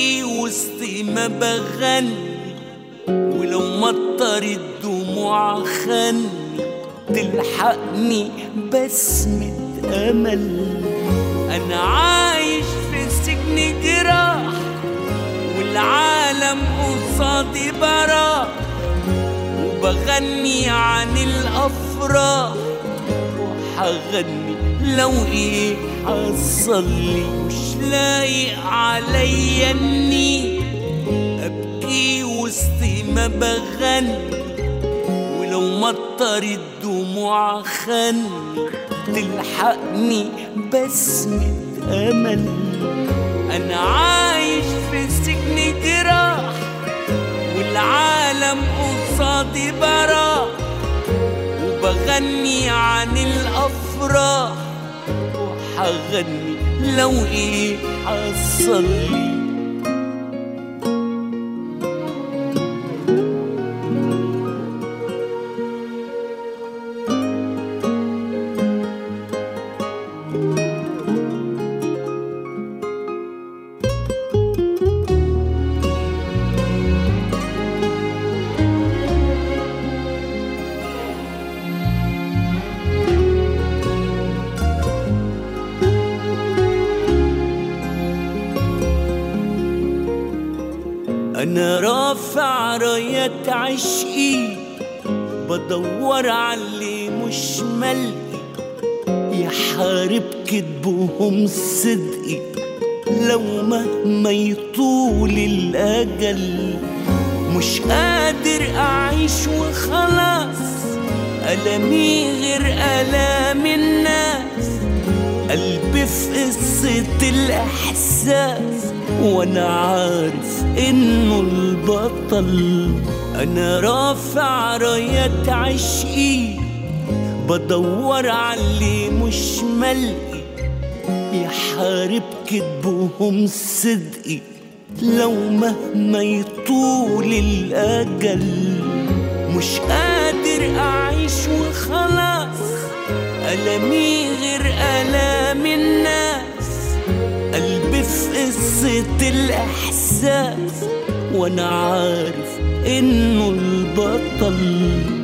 ابكي وسط ما بغني ولو مطر الدموع خني تلحقني بسمة أمل أنا عايش في سجن جراح والعالم قصادي براح وبغني عن الأفراح وحغني لو إيه حصل لي مش لايق عليا إني أبكي وسط ما بغني ولو مطر الدموع خني تلحقني بسمة أمل أنا عايش في سجن جراح والعالم قصادي براح وبغني عن الأفراح وحغني لو إيه حصل لي أنا رافع رايات عشقي بدور على اللي مش ملقي يحارب كذبهم صدقي لو مهما يطول الأجل مش قادر أعيش وخلاص ألمي غير ألام الناس قلبي في قصة الإحساس وأنا عارف إنه البطل أنا رافع رايات عشقي بدور على اللي مش ملقي يحارب كذبهم صدقي لو مهما يطول الأجل مش قادر أعيش وخلاص ألمي غير ألام الناس قلبي في قصة الإحساس وأنا عارف إنه البطل